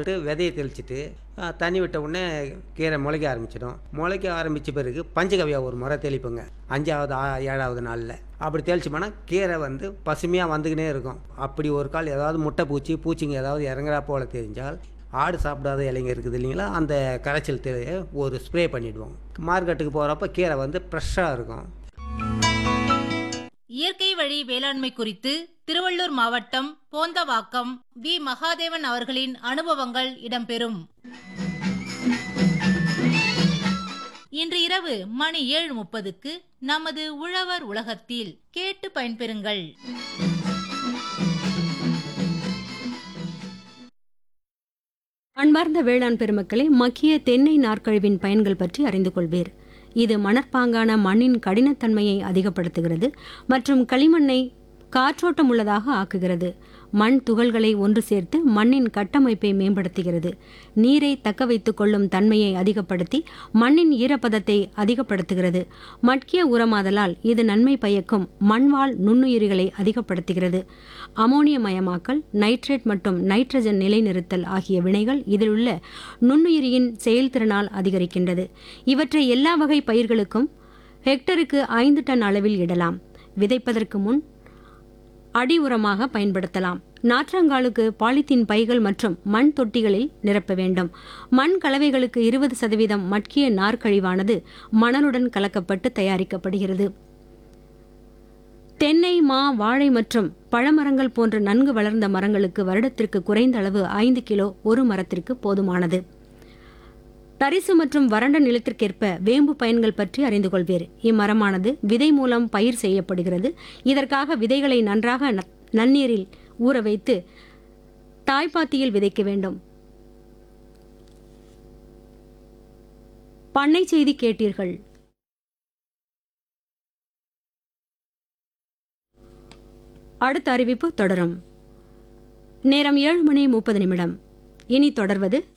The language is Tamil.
போட்டுட்டு விதையை தெளிச்சிட்டு ஆ, தண்ணி விட்ட உடனே கீரை முளைக்க ஆரம்பிச்சிடும் முளைக்க ஆரம்பித்த பிறகு பஞ்சகவியா ஒரு முறை தெளிப்புங்க அஞ்சாவது ஆ- ஏழாவது நாளில் அப்படி தெளிச்சோம்னா கீரை வந்து பசுமையாக வந்துக்கினே இருக்கும் அப்படி ஒரு கால் ஏதாவது முட்டை பூச்சி பூச்சிங்க ஏதாவது இறங்குறா போல தெரிஞ்சால் ஆடு சாப்பிடாத இலைங்க இருக்குது இல்லைங்களா அந்த கரைச்சல் தெ ஒரு ஸ்ப்ரே பண்ணிவிடுவோம் மார்க்கெட்டுக்கு போகிறப்ப கீரை வந்து ஃப்ரெஷ்ஷாக இருக்கும் இயற்கை வழி வேளாண்மை குறித்து திருவள்ளூர் மாவட்டம் போந்தவாக்கம் வி மகாதேவன் அவர்களின் அனுபவங்கள் இடம்பெறும் இன்று இரவு மணி ஏழு முப்பதுக்கு நமது உழவர் உலகத்தில் கேட்டு பயன்பெறுங்கள் அன்பார்ந்த வேளாண் பெருமக்களே மக்கிய தென்னை நார்க்கழிவின் பயன்கள் பற்றி அறிந்து கொள்வீர் இது மணற்பாங்கான மண்ணின் கடினத்தன்மையை அதிகப்படுத்துகிறது மற்றும் களிமண்ணை காற்றோட்டம் உள்ளதாக ஆக்குகிறது மண் துகள்களை ஒன்று சேர்த்து மண்ணின் கட்டமைப்பை மேம்படுத்துகிறது நீரை தக்க வைத்துக் கொள்ளும் தன்மையை அதிகப்படுத்தி மண்ணின் ஈரப்பதத்தை அதிகப்படுத்துகிறது மட்கிய உரமாதலால் இது நன்மை பயக்கும் மண்வாழ் நுண்ணுயிரிகளை அதிகப்படுத்துகிறது அமோனியமயமாக்கல் நைட்ரேட் மற்றும் நைட்ரஜன் நிலைநிறுத்தல் ஆகிய வினைகள் இதில் உள்ள நுண்ணுயிரியின் செயல்திறனால் அதிகரிக்கின்றது இவற்றை எல்லா வகை பயிர்களுக்கும் ஹெக்டருக்கு ஐந்து டன் அளவில் இடலாம் விதைப்பதற்கு முன் அடி உரமாக பயன்படுத்தலாம் நாற்றங்காலுக்கு பாலித்தீன் பைகள் மற்றும் மண் தொட்டிகளில் நிரப்ப வேண்டும் மண் கலவைகளுக்கு இருபது சதவீதம் மட்கிய நார்க்கழிவானது மணலுடன் கலக்கப்பட்டு தயாரிக்கப்படுகிறது தென்னை மா வாழை மற்றும் பழமரங்கள் போன்ற நன்கு வளர்ந்த மரங்களுக்கு வருடத்திற்கு குறைந்த அளவு ஐந்து கிலோ ஒரு மரத்திற்கு போதுமானது தரிசு மற்றும் வறண்ட நிலத்திற்கேற்ப வேம்பு பயன்கள் பற்றி அறிந்து கொள்வீர் இம்மரமானது விதை மூலம் பயிர் செய்யப்படுகிறது இதற்காக விதைகளை நன்றாக ந- நன்னீரில் ஊற வைத்து தாய்ப்பாத்தியில் விதைக்க வேண்டும் பண்ணை செய்தி கேட்டீர்கள் அடுத்த அறிவிப்பு தொடரும் நேரம் ஏழு மணி முப்பது நிமிடம் இனி தொடர்வது